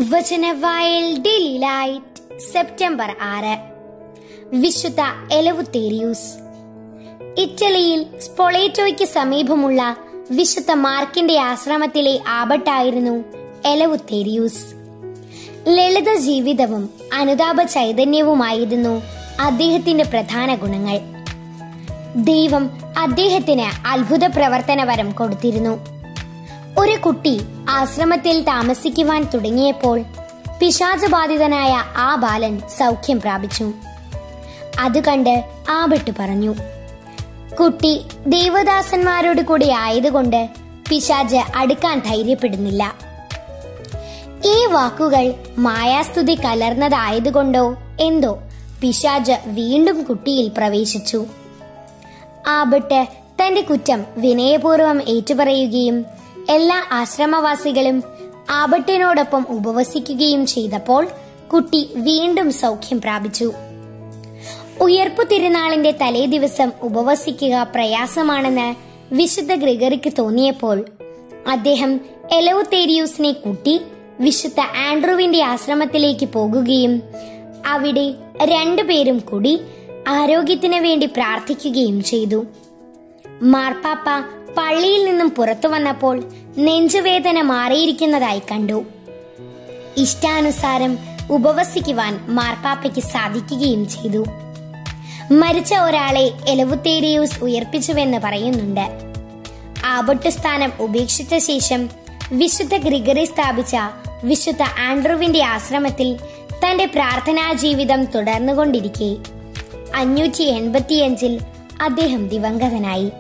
വചനവായൽ daily light September ആറ് വിശുദ്ധ എലവുത്തേരിയൂസ് ഇറ്റലിയിൽ സ്പൊളേറ്റോയ്ക്ക് സമീപമുള്ള വിശുദ്ധ മാർക്കിന്റെ ആശ്രമത്തിലെ ആബട്ടായിരുന്നു എലവുത്തേരിയൂസ് ലളിത ജീവിതവും അനുതാപ ചൈതന്യവുമായിരുന്നു അദ്ദേഹത്തിന്റെ പ്രധാന ഗുണങ്ങൾ ദൈവം അദ്ദേഹത്തിന് അത്ഭുത പ്രവർത്തന വരം കൊടുത്തിരുന്നു ഒരു കുട്ടി ആശ്രമത്തിൽ താമസിക്കുവാൻ തുടങ്ങിയപ്പോൾ പിശാചബാധിതനായ ആ ബാലൻ സൗഖ്യം പ്രാപിച്ചു അത് കണ്ട് ആബട്ട് പറഞ്ഞു കുട്ടി ദേവദാസന്മാരോട് കൂടി ആയതുകൊണ്ട് പിശാജ് അടുക്കാൻ ധൈര്യപ്പെടുന്നില്ല ഈ വാക്കുകൾ മായാസ്തുതി കലർന്നതായതുകൊണ്ടോ എന്തോ പിശാജ് വീണ്ടും കുട്ടിയിൽ പ്രവേശിച്ചു ആബട്ട് തന്റെ കുറ്റം വിനയപൂർവ്വം ഏറ്റുപറയുകയും എല്ലാ ആശ്രമവാസികളും ആബട്ടിനോടൊപ്പം ഉപവസിക്കുകയും ചെയ്തപ്പോൾ കുട്ടി വീണ്ടും സൗഖ്യം പ്രാപിച്ചു ഉയർപ്പു തിരുനാളിന്റെ തലേ ദിവസം ഉപവസിക്കുക പ്രയാസമാണെന്ന് വിശുദ്ധ ഗ്രിഗറിക്ക് തോന്നിയപ്പോൾ അദ്ദേഹം എലവുത്തേരിയൂസിനെ കൂട്ടി വിശുദ്ധ ആൻഡ്രുവിന്റെ ആശ്രമത്തിലേക്ക് പോകുകയും അവിടെ രണ്ടുപേരും കൂടി ആരോഗ്യത്തിന് വേണ്ടി പ്രാർത്ഥിക്കുകയും ചെയ്തു മാർപ്പാപ്പ പള്ളിയിൽ നിന്നും പുറത്തു വന്നപ്പോൾ നെഞ്ചുവേദന മാറിയിരിക്കുന്നതായി കണ്ടു ഇഷ്ടാനുസാരം ഉപവസിക്കുവാൻ മാർപ്പാപ്പയ്ക്ക് സാധിക്കുകയും ചെയ്തു മരിച്ച ഒരാളെ എലവുത്തേരിയൂസ് ഉയർപ്പിച്ചുവെന്ന് പറയുന്നുണ്ട് ആബട്ട് സ്ഥാനം ഉപേക്ഷിച്ച ശേഷം വിശുദ്ധ ഗ്രിഗറി സ്ഥാപിച്ച വിശുദ്ധ ആൻഡ്രുവിന്റെ ആശ്രമത്തിൽ തന്റെ പ്രാർത്ഥനാ ജീവിതം തുടർന്നുകൊണ്ടിരിക്കെ അഞ്ഞൂറ്റി എൺപത്തിയഞ്ചിൽ അദ്ദേഹം ദിവംഗതനായി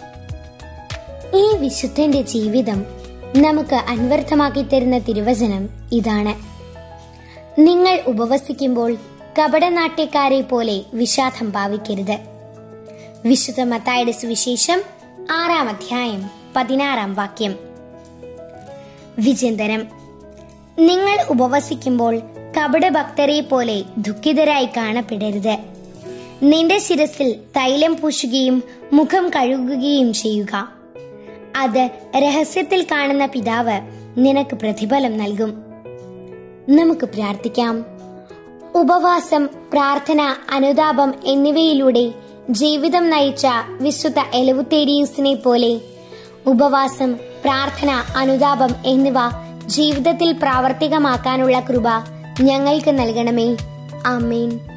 ഈ വിശുദ്ധന്റെ ജീവിതം നമുക്ക് അന്വർത്ഥമാക്കി തരുന്ന തിരുവചനം ഇതാണ് നിങ്ങൾ ഉപവസിക്കുമ്പോൾ കപടനാട്യക്കാരെ പോലെ വിഷാദം ഭാവിക്കരുത് വിശുദ്ധ മത്തായുടെ സുവിശേഷം ആറാം അധ്യായം പതിനാറാം വാക്യം വിചിന്തനം നിങ്ങൾ ഉപവസിക്കുമ്പോൾ കപടഭക്തരെ പോലെ ദുഃഖിതരായി കാണപ്പെടരുത് നിന്റെ ശിരസിൽ തൈലം പൂശുകയും മുഖം കഴുകുകയും ചെയ്യുക അത് രഹസ്യത്തിൽ കാണുന്ന പിതാവ് നിനക്ക് പ്രതിഫലം നൽകും നമുക്ക് പ്രാർത്ഥിക്കാം ഉപവാസം പ്രാർത്ഥന അനുതാപം എന്നിവയിലൂടെ ജീവിതം നയിച്ച വിശുദ്ധ എലവുത്തേരിയൂസിനെ പോലെ ഉപവാസം പ്രാർത്ഥന അനുതാപം എന്നിവ ജീവിതത്തിൽ പ്രാവർത്തികമാക്കാനുള്ള കൃപ ഞങ്ങൾക്ക് നൽകണമേ ആമേൻ